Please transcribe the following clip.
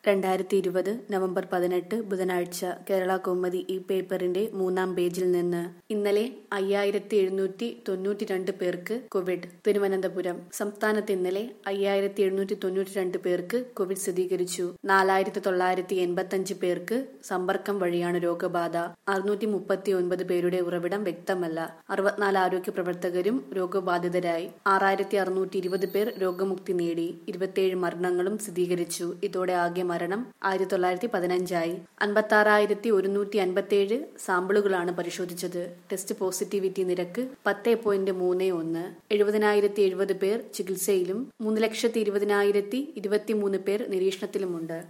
രണ്ടായിരത്തി ഇരുപത് നവംബർ പതിനെട്ട് ബുധനാഴ്ച കേരള കൗമുദി ഈ പേപ്പറിന്റെ മൂന്നാം പേജിൽ നിന്ന് ഇന്നലെ അയ്യായിരത്തി എഴുന്നൂറ്റി തൊണ്ണൂറ്റി രണ്ട് പേർക്ക് കോവിഡ് തിരുവനന്തപുരം സംസ്ഥാനത്ത് ഇന്നലെ അയ്യായിരത്തി എഴുന്നൂറ്റി തൊണ്ണൂറ്റി രണ്ട് പേർക്ക് കോവിഡ് സ്ഥിരീകരിച്ചു നാലായിരത്തി തൊള്ളായിരത്തി എൺപത്തി പേർക്ക് സമ്പർക്കം വഴിയാണ് രോഗബാധ അറുന്നൂറ്റി മുപ്പത്തി ഒൻപത് പേരുടെ ഉറവിടം വ്യക്തമല്ല അറുപത്തിനാല് ആരോഗ്യ പ്രവർത്തകരും രോഗബാധിതരായി ആറായിരത്തി അറുന്നൂറ്റി ഇരുപത് പേർ രോഗമുക്തി നേടി ഇരുപത്തിയേഴ് മരണങ്ങളും സ്ഥിരീകരിച്ചു ഇതോടെ ആകെ മരണം ആയിരത്തി തൊള്ളായിരത്തി പതിനഞ്ചായി അൻപത്തി ആറായിരത്തി ഒരുന്നൂറ്റി അൻപത്തിയേഴ് സാമ്പിളുകളാണ് പരിശോധിച്ചത് ടെസ്റ്റ് പോസിറ്റിവിറ്റി നിരക്ക് പത്ത് പോയിന്റ് മൂന്ന് ഒന്ന് എഴുപതിനായിരത്തി എഴുപത് പേർ ചികിത്സയിലും മൂന്ന് ലക്ഷത്തി ഇരുപതിനായിരത്തി ഇരുപത്തിമൂന്ന് പേർ നിരീക്ഷണത്തിലുമുണ്ട്